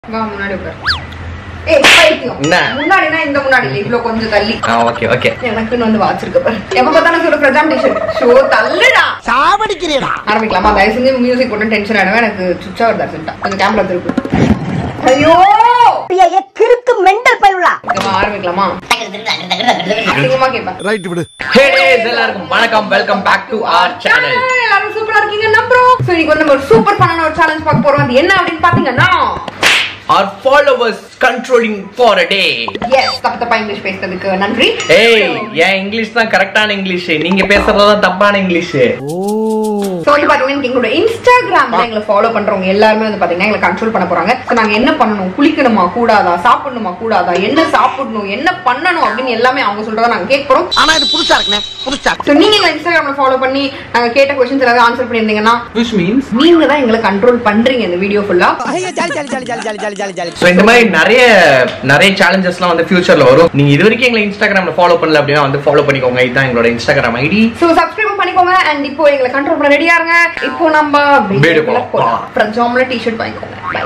வா முன்னாடி உட்கார் ஏய் பைத்தியம் என்ன? முன்னாடினா இந்த முன்னாடி இல்ல இவ்ளோ கொஞ்சம் தள்ளி ஆ ஓகே ஓகே எனக்குன்னு வந்து வாச்சிருக்க பாரு எப்ப பார்த்தாலும் சொல்ற பிரஜாண்டேஷன் ஷோ தள்ளுடா சாவடிக்கிறீடா ஆரம்பிக்கலாமா தயவு செஞ்சு மியூசிக் போட்டு டென்ஷன் ஆயிடுவேன் எனக்கு சுவிட்ச் ஆவர் தர்சன்ட்டா கொஞ்சம் கேமரா திருப்பு ஐயோ கிறுக்கு மெண்டல் பயிலா இங்க வா, ஆரம்பிக்கலாமா அதிகமா கேட்பேன் ரைட் விடு ஹே டேஸ் எல்லாருக்கும் வணக்கம் welcome back to our channel Hi, எல்லாரும் சூப்பரா இருக்கீங்க நம்புறோம் சோ இன்னைக்கு வந்து நம்ம ஒரு சூப்பர் பண்ணான ஒரு சேலஞ்ச் பார்க்க போறோம் அது என்ன அப்படின்னு பாத்தீங்கன்னா our followers controlling for a day yes தப்பு தப்பா இங்கிலீஷ் பேசுறதுக்கு நன்றி ஏய் என் இங்கிலீஷ் தான் கரெக்டான இங்கிலீஷ் நீங்க பேசுறது தான் தப்பான இங்கிலீஷ் சோ வந்து பாத்தீங்கன்னா எங்களோட இன்ஸ்டாகிராம்ல எங்களை ஃபாலோ பண்றவங்க எல்லாருமே வந்து பாத்தீங்கன்னா எங்களை கண்ட்ரோல் பண்ண போறாங்க சோ நாங்க என்ன பண்ணணும் குளிக்கணுமா கூடாதா சாப்பிடணுமா கூடாதா என்ன சாப்பிடணும் என்ன பண்ணணும் அப்படின்னு எல்லாமே அவங்க சொல்றதா நாங்க கேட்க போறோம் ஆனா இது புதுசா இருக்குண்ணே புதுசா சோ நீங்க எங்களை இன்ஸ்டாகிராம்ல ஃபாலோ பண்ணி நாங்க கேட்ட கொஸ்டின்ஸ் ஏதாவது ஆன்சர் பண்ணிருந்தீங்கன்னா which means நீங்க தான் எங்களை கண்ட்ரோல் பண்றீங்க இந்த வீடியோ ஃபுல்லா jolly jolly jolly jolly jolly jolly jolly jolly so இந்த மாதிரி நிறைய நிறைய சேலஞ்சஸ்லாம் வந்து ஃபியூச்சர்ல வரும் நீங்க இது வரைக்கும் எங்களை இன்ஸ்டாகிராம்ல ஃபாலோ பண்ணல அப்படின்னா வந்து ஃபாலோ பண்ணிக்கோங்க இதுதான் எங்களோட இன்ஸ்டாகிராம் ஐடி சோ சப்ஸ்கிரைப் பண்ணிக்கோங்க அண்ட் இப்போ எங்களை கண்ட்ரோல் பண்ண ரெடியா இருங்க இப்போ நம்ம வீடியோக்குள்ள வீடியோக்குள்ள போலாம் போலாம். அப்புறம் ஜாம்ல டி-ஷர்ட் வாங்கிக்கோங்க பை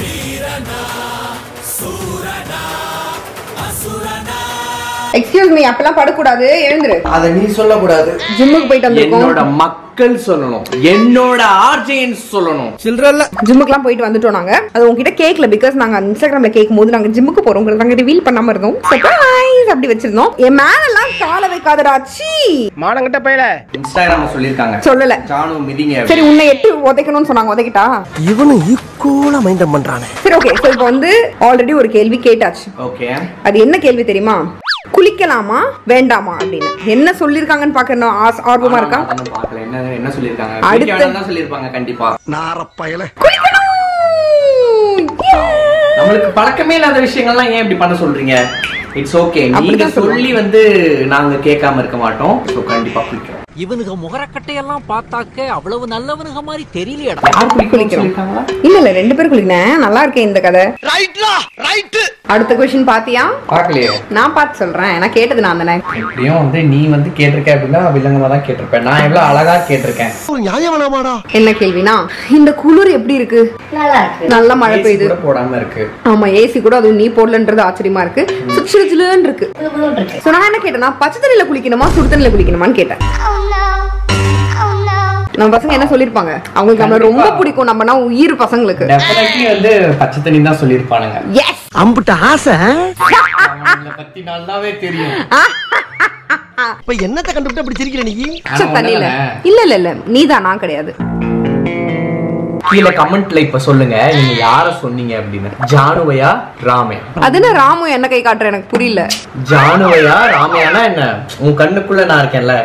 எக்ஸ்கியூஸ் மீ அப்பெல்லாம் படக்கூடாது எழுந்துரு அத நீ சொல்லக்கூடாது ஜிம்முக்கு போயிட்டு என்னோட வந்திருக்கோம் மக்கள் சொல்லணும் என்னோட ஆர்ஜேன்னு சொல்லணும் சில்றல்ல ஜிம்முக்குலாம் போயிட்டு வந்துட்டோம் நாங்க அது உங்ககிட்ட கேட்கல பிகாஸ் நாங்க இன்ஸ்டாகிராம்ல கேட்கும் போது நாங்க ஜிம்முக்கு போறோம் நாங்க ரிவீல் பண்ணாம இருந்தோம் சர்ப்ரைஸ் அப்படி வச்சிருந்தோம் என் மேல எல்லாம் காலை வைக்காதடா சீ மானங்கிட்ட பையல இன்ஸ்டாகிராம்ல சொல்லிருக்காங்க சொல்லல ஜானு மிதிங்க சரி உன்னை எட்டு உதைக்கணும்னு சொன்னாங்க உதைக்கிட்டா இவனு ஈக்குவலா மைண்டம் பண்றானே சரி ஓகே சோ இப்போ வந்து ஆல்ரெடி ஒரு கேள்வி கேட்டாச்சு ஓகே அது என்ன கேள்வி தெரியுமா குளிக்கலாமா வேண்டாமா அப்படின்னு என்ன சொல்லிருக்காங்கன்னு பாக்க ஆஸ்- ஆர்வமா இருக்கா பாக்கல என்ன என்ன சொல்லிருக்காங்க அடுத்த- குளிக்க வேணாம்னு தான் சொல்லிருப்பாங்க கண்டிப்பா நாரப்பயல குளிக்கணும் Yeah! நம்மளுக்கு பழக்கமே இல்லாத விஷயங்கள்லாம் ஏன் இப்படி பண்ண சொல்றீங்க இட்ஸ் ஓகே நீங்க அப்படிதான் சொல்லுவாங்க. சொல்லி வந்து நாங்க கேட்காம இருக்க மாட்டோம் சோ கண்டிப்பா குளிக்கிறோம் இவனுக முகரக்கட்டையெல்லாம் பார்த்தாக்க அவ்வளவு நல்லவனுக மாதிரி தெரியலையடா யார் குளிக்கணும் குளிக்கிறோம். சொல்லிருக்காங்களா இல்ல இல்ல ரெண்டு பேரும் குளிக்கணும் நல்லா இருக்கேன் இந்த கதை ரைட்லா ரைட் அடுத்த கொஸ்டின் பாத்தியா பாக்கலையே நான் பார்த்து சொல்றேன் நான் கேட்டது நான் தானே எப்படியும் வந்து நீ வந்து கேட்டிருக்க அப்படின்னா வில்லங்கமா தான் கேட்டிருப்பேன் நான் எவ்வளவு அழகா கேட்டிருக்கேன் ஒரு நியாயம் வேணாமாடா என்ன கேள்வினா இந்த குளிர் எப்படி இருக்கு நல்லா இருக்கு நல்ல மழை AC பெய்யுது கூட போடாம இருக்கு ஆமா ஏசி கூட அதுவும் நீ போடலன்றது ஆச்சரியமா இருக்கு சுச்சுன்னு இருக்கு சோ நான் என்ன கேட்டேன்னா பச்சை தண்ணியில குளிக்கணுமா சுடு தண்ணியில குளிக்கணுமான்னு கேட்டேன் நம்ம பசங்க என்ன சொல்லிருப்பாங்க அவங்களுக்கு நம்ம ரொம்ப பிடிக்கும் நம்மனா உயிர் பசங்களுக்கு டெஃபினெட்லி வந்து பச்சை தண்ணி தான் சொல்லிருப்பானுங்க எஸ் அம்புட்ட ஆசை அவங்கள பத்தி நல்லாவே தெரியும் இப்ப என்னத்தை கண்டுபிட்டு அப்படி சிரிக்கிற நீ பச்சை தண்ணியில இல்ல இல்ல இல்ல நீதான் நான் கிடையாது கீழே கமெண்ட்ல இப்ப சொல்லுங்க நீங்க யார சொன்னீங்க அப்படின்னு ஜானுவையா ராமையா அது என்ன ராமு என்ன கை காட்டுற எனக்கு புரியல ஜானுவையா ராமையானா என்ன உன் கண்ணுக்குள்ள நான் இருக்கேன்ல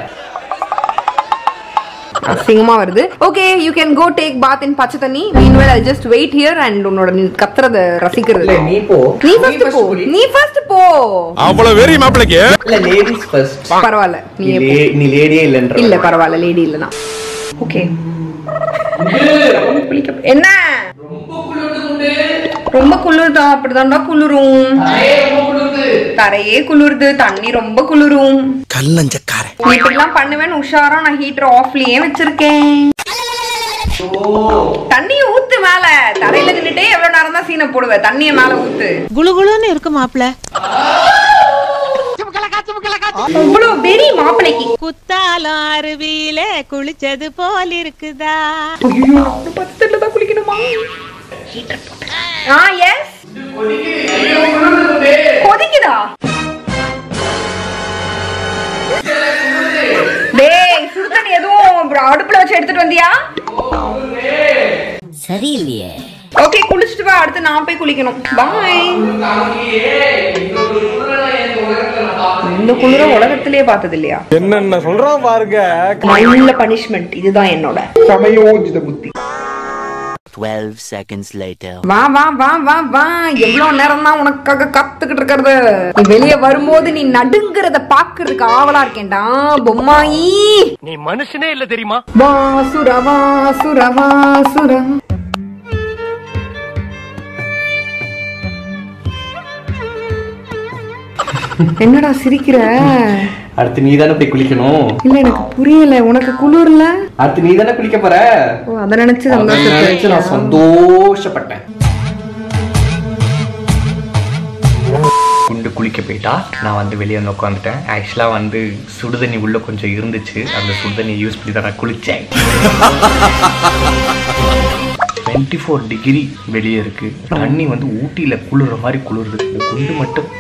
அசிங்கமா வருது okay you can go take bath in பச்சை தண்ணி meanwhile I just wait here and உன்னோட நீ கத்துறத ரசிக்கிறது இல்ல நீ போ நீ ஃபர்ஸ்ட் போ குளி. நீ ஃபர்ஸ்ட் போ அவ்வளவு வெறி மாப்பிளைக்கு இல்ல லேடிஸ் ஃபர்ஸ்ட் பரவாயில்ல நீ நீ போ. லே- நீ லேடியே இல்லன்ற இல்ல பரவாயில்ல லேடி இல்லனா ஓகே என்ன ரொம்ப குளிர்தா அப்படிதான்டா குளிரும் தரையே குளிருது தண்ணி ரொம்ப குளிரும் கல்லஞ்சக்காரன் நீ இப்படிலாம் பண்ணுவேன்னு உஷாரா நான் ஹீட்டர் ஆஃப்லயே வச்சிருக்கேன் தண்ணிய ஊத்து மேல தரையில நின்னுட்டே எவ்வளவு நேரம் தான் சீனை போடுவ தண்ணிய மேல ஊத்து குளுகுளுன்னு இருக்கு மாப்ள இவ்வளவு வெறி மாப்பிளைக்கு குத்தாலம் அருவியில குளிச்சது போல் இருக்குதா ஐயோ பத்துல தான் குளிக்கணுமா ஆ எஸ் கொதிக்குதா டேய் சுடு தண்ணி எதுவும் அடுப்புல வச்சு எடுத்துட்டு வந்தியா சரியில்லையே ஓகே குளிச்சுட்டு வா அடுத்து நான் போய் குளிக்கணும் பாய் இந்த குளிர உலகத்திலே பார்த்தது இல்லையா என்னென்ன சொல்றான் பாருங்க நல்ல பனிஷ்மெண்ட் இதுதான் என்னோட சமயோஜித புத்தி 12 seconds later. வா வா வா வா வா எவ்வளவு நேரம் தான் உனக்காக காத்துக்கிட்டு இருக்கிறது நீ வெளிய வரும்போது நீ நடுங்கிறத பாக்குறதுக்கு ஆவலா இருக்கேன்டா பொம்மாயி நீ மனுஷனே இல்ல தெரியுமா வாசுர வாசுர வாசுர என்னடா சிரிக்கிற அடுத்து நீ தானே போய் குளிக்கணும் இல்ல எனக்கு புரியல உனக்கு குளிர்ல அடுத்து நீ தானே குளிக்க போற ஓ, அத நினைச்சு அதை நினைச்சு நான் சந்தோஷம் சந்தோஷப்பட்டேன் குளிக்க போயிட்டா நான் வந்து வெளியே வந்து உட்காந்துட்டேன் ஆக்சுவலாக வந்து சுடுதண்ணி உள்ள கொஞ்சம் இருந்துச்சு அந்த சுடுதண்ணியை யூஸ் பண்ணி தான் நான் குளித்தேன் டுவெண்ட்டி ஃபோர் டிகிரி வெளியே இருக்கு தண்ணி வந்து ஊட்டியில் குளிர்ற மாதிரி குளிருது இந்த குண்டு மட்டும்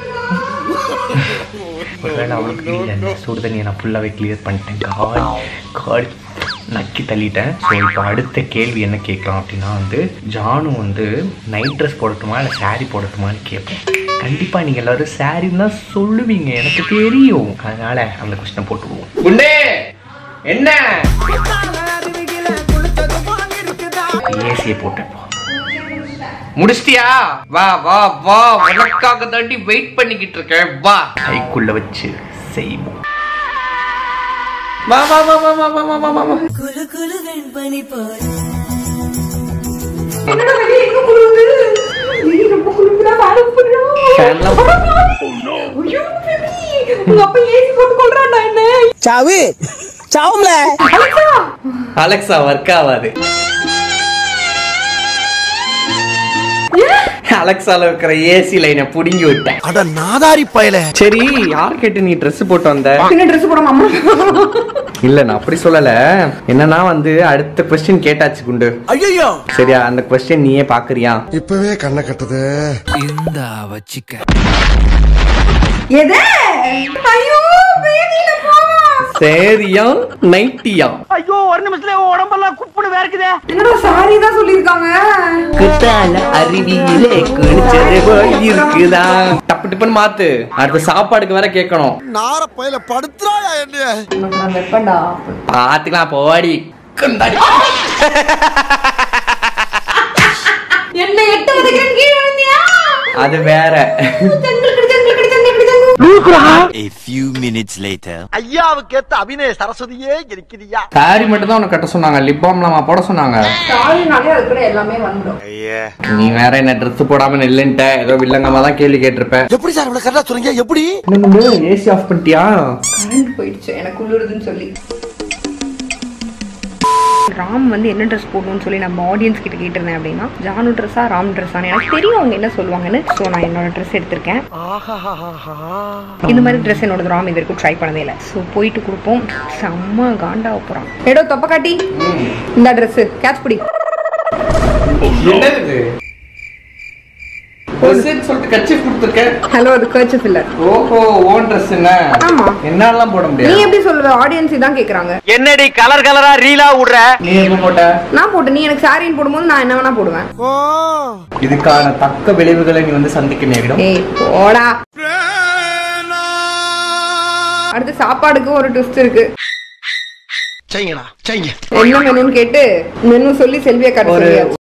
ஒருவேளை அவளுக்கு இல்லை சுடு தண்ணியை நான் ஃபுல்லாகவே கிளியர் பண்ணிட்டேன் கால் கால் நக்கி தள்ளிட்டேன் ஸோ இப்போ அடுத்த கேள்வி என்ன கேட்கலாம் அப்படின்னா வந்து ஜானு வந்து நைட் ட்ரெஸ் போடட்டுமா இல்லை saree போடட்டுமான்னு கேட்பேன் கண்டிப்பாக நீங்கள் எல்லாரும் சாரின்னு தான் சொல்லுவீங்க எனக்கு தெரியும் அதனால அந்த கொஸ்டினை போட்டுருவோம் குண்டே என்ன ஏசியை போட்டுப்போம் முடிச்சிட்டியா வா வா வா உனக்காக தாண்டி வெயிட் பண்ணிக்கிட்டு இருக்கேன் வா கைக்குள்ள வச்சு செய்வோம் வா வா வா வா வா வா வா வா வா என்னடா வெளியே எங்க குளிருது வெளியே ரொம்ப குளிருதுடா வேலை போடுறோம் ஃபேன்லாம் ஐயோ பேபி உங்க அப்பா ஏசி போட்டு கொள்றான்டா என்ன சாவு சாவும்ல அலெக்சா அலெக்சா ஒர்க் ஆகாது அலெக்சால இருக்கிற ஏசி லைனை புடுங்கி விட்டேன் அட நாதாரி பயல சரி யார் கேட்டு நீ Dress போட்டு வந்த பின்ன ட்ரெஸ் போடாம அம்மா இல்ல நான் அப்படி சொல்லல என்னன்னா வந்து அடுத்த கொஸ்டின் கேட்டாச்சு குண்டு ஐயோ சரியா அந்த கொஸ்டின் நீயே பாக்குறியா இப்பவே கண்ணை கட்டுது எது ஐயோ வேதியில போ சரியா நைட்டியா ஐயோ ஒரு நிமிஷத்துல உடம்பெல்லாம் குப்புனு வேர்க்குதே என்னடா சாரி தான் சொல்லிருக்காங்க குத்தால அருவியிலே குளிச்சது போல் இருக்குதா டப்பு டப்புன்னு மாத்து அடுத்த சாப்பாடுக்கு வேற கேட்கணும் நார பயல படுத்துறாயா என்னைய உனக்கு நான் வெப்பண்டா பாத்துக்கலாம் போடி குந்தாடி என்ன எட்டு உதைக்கிறேன் கீழே விழுந்தியா அது வேற ஜங்கல் கடி ஜங்கல் கடி ஜங்கல் கடி jungle A few minutes later. ஐயாவுக்கு ஏத்த அபிநய சரஸ்வதியே இருக்கிறியா சாரி மட்டும் தான் உனக்கு கட்ட சொன்னாங்க லிப் பாம்லாம் போட சொன்னாங்க சாரினாலே அது கூட எல்லாமே வந்துடும் நீ வேற என்ன ட்ரெஸ் போடாம நில்லுன்ட்ட ஏதோ வில்லங்கமா தான் கேள்வி கேட்டிருப்ப எப்படி சார் இவ்வளவு கரெக்டா சொல்றீங்க எப்படி ஏசி ஆஃப் பண்ணிட்டியா கரண்ட் போயிடுச்சு எனக்கு உள்ளுடுதுன்னு சொல்லி ராம் வந்து என்ன ட்ரெஸ் போடணும்னு சொல்லி நம்ம ஆடியன்ஸ் கிட்ட கேட்டிருந்தேன் அப்படின்னா ஜானு ட்ரெஸ்ஸா ராம் ட்ரெஸ்ஸான்னு எனக்கு தெரியும் அவங்க என்ன சொல்லுவாங்கன்னு ஸோ நான் என்னோட ட்ரெஸ் எடுத்திருக்கேன் இந்த மாதிரி ட்ரெஸ் என்னோட ராம் இது வரைக்கும் ட்ரை பண்ணதே இல்லை ஸோ போயிட்டு கொடுப்போம் செம்ம காண்டா போகிறான் எடோ தொப்ப காட்டி இந்த ட்ரெஸ் கேட்ச் பிடி என்னது ட்ரெஸ் சொல்லிட்டு கட்சி கொடுத்துருக்கேன் ஹலோ அது கர்ச்சப் இல்ல ஓஹோ ஓன் ட்ரெஸ் என்ன ஆமா. என்னாலாம் போட நீ முடியாது எப்படி சொல்லுவ ஆடியன்ஸ் இதான் கேக்குறாங்க என்னடி கலர் கலரா ரீலா விடுற நீ எப்ப போட்ட நான் போட்டு நீ எனக்கு சாரின்னு போடும்போது நான் என்ன வேணா போடுவேன் இதுக்கான தக்க விளைவுகளை நீ வந்து சந்திக்க நேரிடும் ஏய் போடா அடுத்து சாப்பாடுக்கு ஒரு ட்விஸ்ட் இருக்கு செய்யுங்கடா செய்யுங்க என்ன மெனுன்னு கேட்டு மெனு சொல்லி செல்வியா காட்ட ஒரு சொல்லியாச்சு